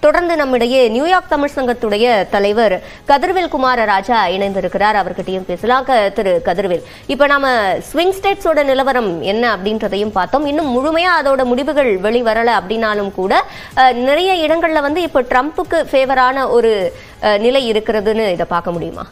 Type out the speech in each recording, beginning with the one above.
தொடர்ந்து நம்மிடையே நியூயார்க் தமிழ் சங்கத்துடைய தலைவர் கதிர்வேல் குமார ராஜா இணைந்திருக்கிறார் அவர்கிட்டயும் பேசலாம் க- திரு கதிர்வேல் இப்ப நாம ஸ்விங் ஸ்டேட்ஸோட நிலவரம் என்ன அப்படின்றதையும் பார்த்தோம் இன்னும் முழுமையா அதோட முடிவுகள் வெளிவரல அப்படின்னாலும் கூட அஹ், நிறைய இடங்கள்ல வந்து இப்ப ட்ரம்ப்புக்கு ஃபேவரான ஒரு அஹ், நிலை இருக்கிறதுன்னு இதை பார்க்க முடியுமா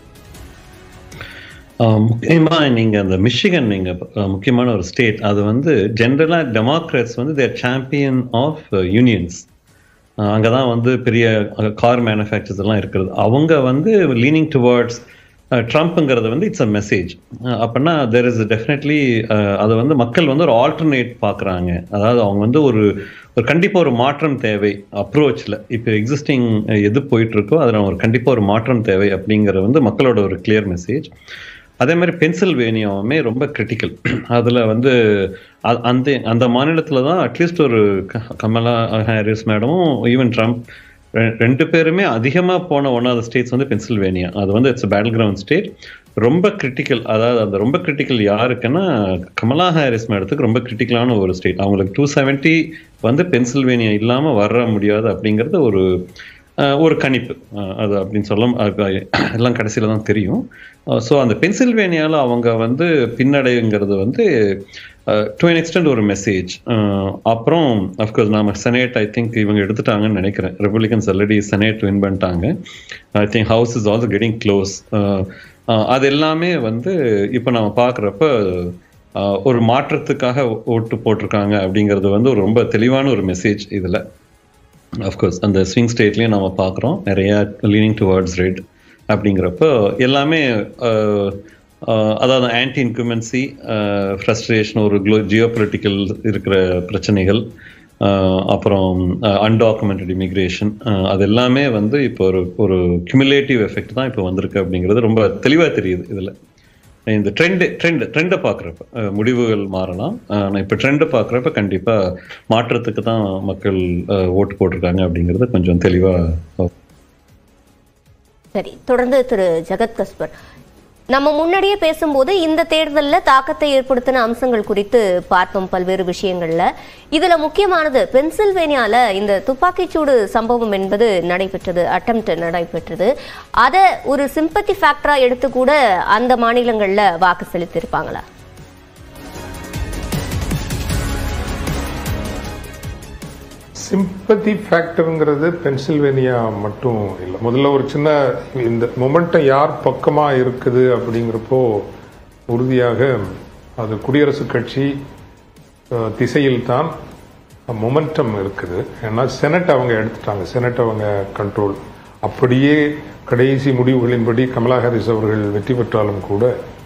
ஆஹ் முக்கியமா நீங்க அந்த மிஷிகன் நீங்க ஆஹ் முக்கியமான ஒரு ஸ்டேட் அது வந்து ஜென்ரலா டெமோக்ராட்ஸ் வந்து தேர் சாம்பியன் ஆஃப் யூனியன்ஸ் அங்கதான் வந்து பெரிய கார் மேனுஃபேக்சர்ஸ் எல்லாம் இருக்கிறது அவங்க வந்து லீனிங் டுவர்ட்ஸ் ட்ரம்ப்ங்கிறது வந்து இட்ஸ் அ மெசேஜ் அப்படின்னா தெர் இஸ் டெஃபினெட்லி அதை வந்து மக்கள் வந்து ஒரு ஆல்டர்னேட் பார்க்குறாங்க அதாவது அவங்க வந்து ஒரு ஒரு கண்டிப்பாக ஒரு மாற்றம் தேவை அப்ரோச்சில் இப்போ எக்ஸிஸ்டிங் எது போயிட்டு இருக்கோ அதில் ஒரு கண்டிப்பாக ஒரு மாற்றம் தேவை அப்படிங்கிற வந்து மக்களோட ஒரு கிளியர் மெசேஜ் அதே மாதிரி பென்சில்வேனியாவுமே ரொம்ப கிரிட்டிக்கல் அதில் வந்து அ- அந்த அந்த மாநிலத்தில் தான் அட்லீஸ்ட் ஒரு க- கமலா ஹாரிஸ் மேடமும் ஈவன் ட்ரம்ப் ரெ- ரெண்டு பேருமே அதிகமாக போன ஒன் ஆஃப் த ஸ்டேட்ஸ் வந்து பென்சில்வேனியா அது வந்து இட்ஸ் பேட்டில் கிரவுண்ட் ஸ்டேட் ரொம்ப கிரிட்டிக்கல் அதாவது அந்த ரொம்ப கிரிட்டிக்கல் யாருக்குன்னா கமலா ஹாரிஸ் மேடத்துக்கு ரொம்ப கிரிட்டிக்கலான ஒரு ஸ்டேட் அவங்களுக்கு டூ செவன்ட்டி வந்து பென்சில்வேனியா இல்லாமல் வர முடியாது அப்படிங்கிறது ஒரு அஹ், ஒரு கணிப்பு அஹ், அது அப்படின்னு சொல்ல அஹ், எல்லாம் கடைசியில் தான் தெரியும் ஸோ அந்த பென்சில்வேனியாவில் அவங்க வந்து பின்னடைங்கிறது வந்து டு an எக்ஸ்டென்ட் ஒரு மெசேஜ் அப்புறம் அஃப்கோர்ஸ் நாம செனேட் ஐ திங்க் இவங்க எடுத்துட்டாங்கன்னு நினைக்கிறேன் ரிப்பப்ளிகன்ஸ் ஆல்ரெடி செனேட் வின் பண்ணிட்டாங்க I think house is also getting close அது எல்லாமே வந்து இப்போ நம்ம பார்க்குறப்ப ஒரு மாற்றத்துக்காக ஓட்டு போட்டிருக்காங்க அப்படிங்கிறது வந்து ஒரு ரொம்ப தெளிவான ஒரு மெசேஜ் இதில் அஃப்கோர்ஸ் அந்த ஸ்விங் ஸ்டேட்லேயும் நம்ம பார்க்குறோம் நிறைய லீனிங் டுவர்ட்ஸ் ரெட் அப்படிங்கிறப்போ எல்லாமே அஹ், அஹ், அதாவது ஆன்டி இன்குமென்சி ஃப்ரஸ்ட்ரேஷன் ஒரு க்ளோ ஜியோ பொலிட்டிக்கல் இருக்கிற பிரச்சனைகள் அஹ், அப்புறம் அன்டாக்குமெண்டட் இமிக்ரேஷன் அது எல்லாமே வந்து இப்போ ஒரு ஒரு கியூமுலேட்டிவ் எஃபெக்ட் தான் இப்போ வந்திருக்கு அப்படிங்கிறது ரொம்ப தெளிவாக தெரியுது இதில் இந்த ட்ரெண்டு ட்ரெண்ட் ட்ரெண்டை பார்க்குறப்ப முடிவுகள் மாறலாம் ஆனால் இப்போ ட்ரெண்டை பார்க்குறப்ப கண்டிப்பாக மாற்றத்துக்கு தான் மக்கள் அஹ், ஓட்டு போட்டிருக்காங்க அப்படிங்கிறது கொஞ்சம் தெளிவாக சரி தொடர்ந்து திரு ஜெகத் கஸ்பர் நம்ம முன்னாடியே பேசும்போது இந்த தேர்தலில் தாக்கத்தை ஏற்படுத்தின அம்சங்கள் குறித்து பார்த்தோம் பல்வேறு விஷயங்கள்ல இதுல முக்கியமானது பென்சில்வேனியால இந்த துப்பாக்கிச்சூடு சம்பவம் என்பது நடைபெற்றது அட்டம்ப்ட் நடைபெற்றது அதை ஒரு சிம்பத்தி ஃபேக்டரா எடுத்து கூட அந்த மாநிலங்கள்ல வாக்கு செலுத்தியிருப்பாங்களா சிம்பத்தி ஃபேக்டருங்கிறது பென்சில்வேனியா மட்டும் இல்லை முதல்ல ஒரு சின்ன இந்த மொமெண்டம் யார் பக்கமாக இருக்குது அப்படிங்கிறப்போ உறுதியாக அது குடியரசுக் கட்சி அஹ், திசையில்தான் மொமெண்டம் இருக்குது ஏன்னா செனட் அவங்க எடுத்துட்டாங்க செனட் அவங்க கண்ட்ரோல் அப்படியே கடைசி முடிவுகளின்படி கமலா ஹாரிஸ் அவர்கள் வெற்றி பெற்றாலும் கூட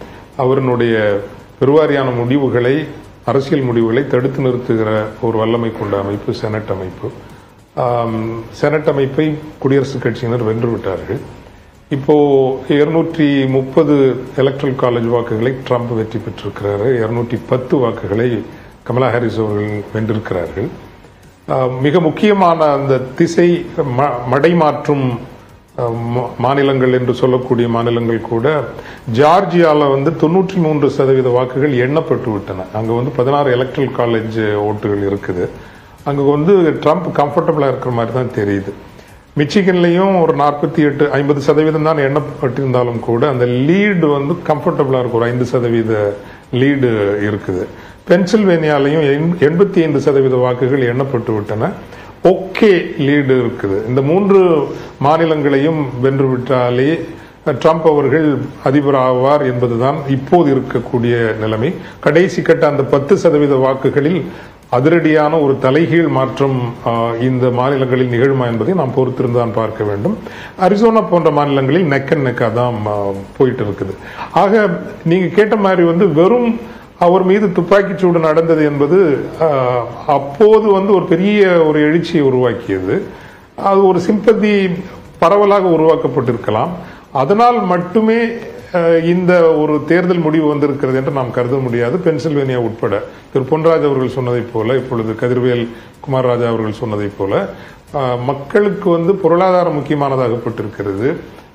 அவருடைய பெருவாரியான முடிவுகளை அரசியல் முடிவுகளை தடுத்து நிறுத்துகிற ஒரு வல்லமை கொண்ட அமைப்பு செனட் அமைப்பு ஆம், செனட் அமைப்பை குடியரசுக் கட்சியினர் வென்று விட்டார்கள் இப்போ இருநூற்றி முப்பது எலக்ட்ரல் காலேஜ் வாக்குகளை ட்ரம்ப் வெற்றி பெற்றிருக்கிறாரு இருநூற்றி பத்து வாக்குகளை கமலா ஹாரிஸ் அவர்கள் வென்றிருக்கிறார்கள் ஆஹ், மிக முக்கியமான அந்த திசை ம- மடைமாற்றும் ஆஹ், மா- மாநிலங்கள் என்று சொல்லக்கூடிய மாநிலங்கள் கூட ஜார்ஜியால வந்து தொண்ணூற்றி மூன்று சதவீத வாக்குகள் எண்ணப்பட்டு விட்டன அங்க வந்து பதினாறு எலக்ட்ரல் காலேஜ் ஓட்டுகள் இருக்குது அங்க வந்து ட்ரம்ப் கம்ஃபர்டபுளா இருக்கிற மாதிரி தான் தெரியுது மிச்சிகன்லையும் ஒரு நாற்பத்தி எட்டு ஐம்பது சதவீதம் தான் எண்ணப்பட்டிருந்தாலும் கூட அந்த லீடு வந்து கம்ஃபர்டபுளா இருக்கு ஒரு ஐந்து சதவீத லீடு இருக்குது பென்சில்வேனியாலையும் எண்பத்தி ஐந்து சதவீத வாக்குகள் எண்ணப்பட்டு விட்டன ஓகே லீடு இருக்குது இந்த மூன்று மாநிலங்களையும் வென்று விட்டாலே ட்ரம்ப் அவர்கள் அதிபர் ஆவார் என்பதுதான் இப்போது இருக்கக்கூடிய நிலைமை கடைசி கட்ட அந்த பத்து சதவீத வாக்குகளில் அதிரடியான ஒரு தலைகீழ் மாற்றம் ஆஹ், இந்த மாநிலங்களில் நிகழுமா என்பதை நாம் பொறுத்திருந்தான் பார்க்க வேண்டும் அரிசோனா போன்ற மாநிலங்களில் நெக் அண்ட் நெக்கா தான் ஆஹ், போயிட்டு இருக்குது ஆக நீங்க கேட்ட மாதிரி வந்து வெறும் அவர் மீது துப்பாக்கிச் சூடு நடந்தது என்பது ஆஹ், அப்போது வந்து ஒரு பெரிய ஒரு எழுச்சியை உருவாக்கியது அது ஒரு சிம்பதி பரவலாக உருவாக்கப்பட்டிருக்கலாம் அதனால் மட்டுமே அஹ், இந்த ஒரு தேர்தல் முடிவு வந்திருக்கிறது என்று நாம் கருத முடியாது பென்சில்வேனியா உட்பட திரு பொன்ராஜ் அவர்கள் சொன்னதைப் போல இப்பொழுது கதிர்வேல் குமார் ராஜா அவர்கள் சொன்னதைப் போல அஹ், மக்களுக்கு வந்து பொருளாதாரம் முக்கியமானதாகப்பட்டிருக்கிறது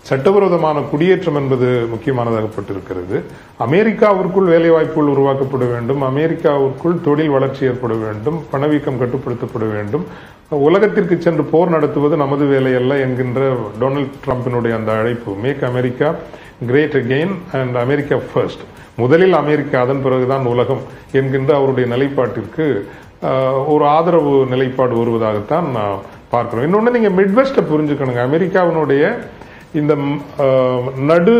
சட்டவிரோதமான குடியேற்றம் என்பது முக்கியமானதாகப்பட்டிருக்கிறது அமெரிக்காவிற்குள் வேலைவாய்ப்புகள் உருவாக்கப்பட வேண்டும் அமெரிக்காவிற்குள் தொழில் வளர்ச்சி ஏற்பட வேண்டும் பணவீக்கம் கட்டுப்படுத்தப்பட வேண்டும் உலகத்திற்கு சென்று போர் நடத்துவது நமது வேலை அல்ல என்கின்ற டொனால்ட் ட்ரம்பினுடைய அந்த அழைப்பு make America great again and America first முதலில் அமெரிக்கா அதன் பிறகுதான் உலகம் என்கின்ற அவருடைய நிலைப்பாட்டிற்கு ஆஹ், ஒரு ஆதரவு நிலைப்பாடு வருவதாகத்தான் நான் பார்க்கிறோம் இன்னொன்று நீங்க மிட்வெஸ்ட்டை புரிஞ்சுக்கணுங்க அமெரிக்காவினுடைய இந்த ம், ஆஹ், நடு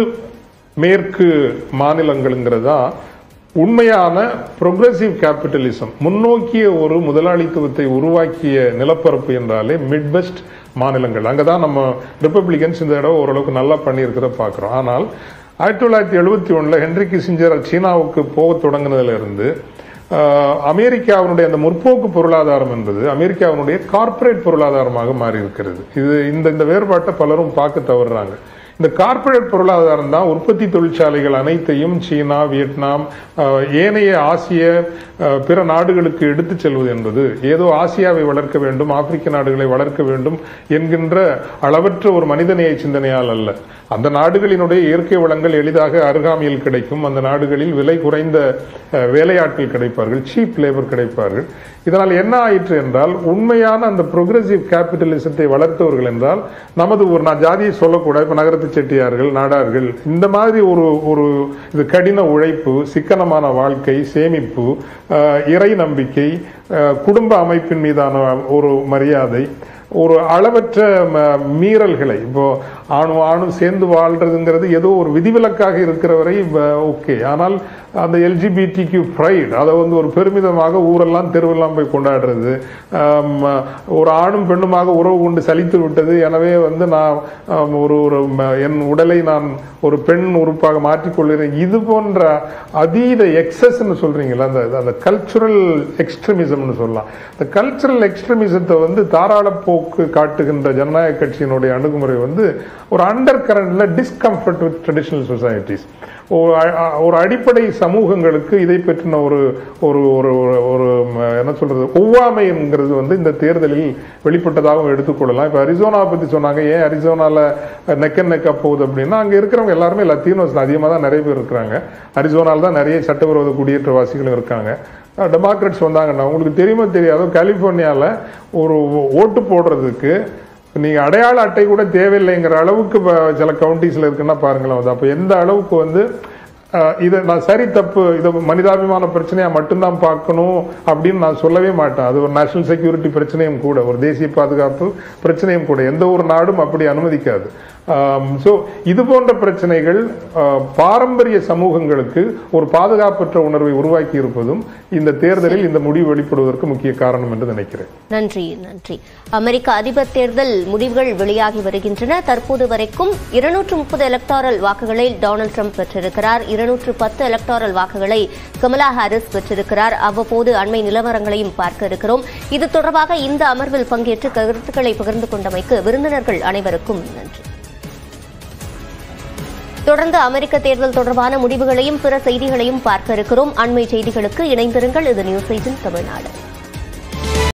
மேற்கு மாநிலங்கள்ங்கிறதா உண்மையான progressive கேபிட்டலிசம் முன்னோக்கிய ஒரு முதலாளித்துவத்தை உருவாக்கிய நிலப்பரப்பு என்றாலே மிட்வெஸ்ட் மாநிலங்கள் அங்கதான் நம்ம ரிப்பப்ளிகன்ஸ் இந்த தடவை ஓரளவுக்கு நல்லா பண்ணியிருக்கிறத பார்க்கிறோம் ஆனால் ஆயிரத்தி தொள்ளாயிரத்தி எழுபத்தி ஒண்ணுல ஹென்ரி கிசிஞ்சர் சீனாவுக்கு போக தொடங்கினதுல இருந்து ஆஹ், அமெரிக்காவினுடைய அந்த முற்போக்கு பொருளாதாரம் என்பது அமெரிக்காவினுடைய கார்ப்பரேட் பொருளாதாரமாக மாறி இருக்கிறது இது இந்த இந்த வேறுபாட்டை பலரும் பார்க்க தவறுறாங்க இந்த கார்ப்பரேட் பொருளாதாரம் தான் உற்பத்தி தொழிற்சாலைகள் அனைத்தையும் சீனா வியட்நாம் ஆஹ், ஏனைய ஆசிய ஆஹ், பிற நாடுகளுக்கு எடுத்துச் செல்வது என்பது ஏதோ ஆசியாவை வளர்க்க வேண்டும் ஆப்பிரிக்க நாடுகளை வளர்க்க வேண்டும் என்கின்ற அளவற்ற ஒரு மனிதநேய சிந்தனையால் அல்ல அந்த நாடுகளினுடைய இயற்கை வளங்கள் எளிதாக அருகாமையில் கிடைக்கும் அந்த நாடுகளில் விலை குறைந்த அஹ், வேலையாட்கள் கிடைப்பார்கள் சீப் லேபர் கிடைப்பார்கள் இதனால் என்ன ஆயிற்று என்றால் உண்மையான அந்த progressive கேபிட்டலிசத்தை வளர்த்தவர்கள் என்றால் நமது ஒரு நான் ஜாதியை சொல்லக்கூடாது இப்ப நகரத்து செட்டியார்கள் நாடார்கள் இந்த மாதிரி ஒரு ஒரு இது கடின உழைப்பு சிக்கனமான வாழ்க்கை சேமிப்பு அஹ், இறை நம்பிக்கை அஹ், குடும்ப அமைப்பின் மீதான ஒரு மரியாதை ஒரு அளவற்ற ம- மீறல்களை இப்போ ஆணும் ஆணும் சேர்ந்து வாழ்றதுங்கிறது ஏதோ ஒரு விதிவிலக்காக இருக்கிற வரை ஓகே ஆனால் அந்த எல்ஜிபிடி கியூ ப்ரைட் அதை வந்து ஒரு பெருமிதமாக ஊரெல்லாம் தெருவெல்லாம் போய் கொண்டாடுறது ஆம், ஒரு ஆணும் பெண்ணுமாக உறவு கொண்டு சலித்து விட்டது எனவே வந்து நான் ஆம், ஒரு ஒரு ம- என் உடலை நான் ஒரு பெண் உறுப்பாக மாற்றிக்கொள்கிறேன் இது போன்ற அதீத எக்ஸஸ்ன்னு சொல்றீங்களா அந்த அந்த கல்ச்சுரல் எக்ஸ்ட்ரீமிசம்னு சொல்லலாம் இந்த கல்ச்சுரல் எக்ஸ்ட்ரீமிசத்தை வந்து தாராள போக்கு காட்டுகின்ற ஜனநாயக கட்சியினுடைய அணுகுமுறை வந்து ஒரு அண்டர் கரண்ட்ல டிஸ்கம்ஃபர்ட் வித் ட்ரெடிஷனல் சொசைட்டிஸ் ஒரு அ- அ- ஒரு அடிப்படை சமூகங்களுக்கு இதை பற்றின ஒரு ஒரு ஒரு ஒரு- ஒரு ம, என்ன சொல்றது ஒவ்வாமைங்கிறது வந்து இந்த தேர்தலில் வெளிப்பட்டதாகவும் எடுத்துக்கொள்ளலாம் இப்ப அரிசோனா பத்தி சொன்னாங்க ஏன் அரிசோனால நெக் அண்ட் நெக்கா போகுது அப்படின்னா அங்க இருக்கிறவங்க எல்லாருமே லத்தீனோஸ் அதிகமாக தான் நிறைய பேர் இருக்கிறாங்க அரிசோனால தான் நிறைய சட்டவிரோத குடியேற்றவாசிகளும் இருக்காங்க டெமோக்ராட்ஸ் வந்தாங்கன்னா உங்களுக்கு தெரியுமா தெரியாதோ கலிபோர்னியால ஒரு ஓட்டு போடுறதுக்கு நீங்க அடையாள அட்டை கூட தேவையில்லைங்கிற அளவுக்கு இப்ப சில கவுண்டிஸ்ல இருக்குன்னா பாருங்களேன் வந்து அப்ப எந்த அளவுக்கு வந்து அஹ், இதை நான் சரி தப்பு இதை மனிதாபிமான பிரச்சனையா மட்டும்தான் பார்க்கணும் அப்படின்னு நான் சொல்லவே மாட்டேன் அது ஒரு நேஷனல் செக்யூரிட்டி பிரச்சனையும் கூட ஒரு தேசிய பாதுகாப்பு பிரச்சனையும் கூட எந்த ஒரு நாடும் அப்படி அனுமதிக்காது ஸோ இது போன்ற பிரச்சனைகள் அஹ், பாரம்பரிய சமூகங்களுக்கு ஒரு பாதுகாப்பற்ற உணர்வை உருவாக்கி இருப்பதும் இந்த தேர்தலில் இந்த முடிவு வெளிப்படுவதற்கு முக்கிய காரணம் என்று நினைக்கிறேன் நன்றி நன்றி அமெரிக்க அதிபர் தேர்தல் முடிவுகள் வெளியாகி வருகின்றன தற்போது வரைக்கும் இருநூற்று முப்பது எலக்டாரல் வாக்குகளை டொனால்டு ட்ரம்ப் பெற்றிருக்கிறார் இருநூற்று பத்து எலக்டாரல் வாக்குகளை கமலா ஹாரிஸ் பெற்றிருக்கிறார் அவ்வப்போது அண்மை நிலவரங்களையும் பார்க்க இருக்கிறோம் இது தொடர்பாக இந்த அமர்வில் பங்கேற்று கருத்துக்களை பகிர்ந்து கொண்டமைக்கு விருந்தினர்கள் அனைவருக்கும் நன்றி தொடர்ந்து அமெரிக்க தேர்தல் தொடர்பான முடிவுகளையும் பிற செய்திகளையும் பார்க்க இருக்கிறோம் அண்மை செய்திகளுக்கு இணைந்திருங்கள் இது நியூஸ் எயிட்டின் தமிழ்நாடு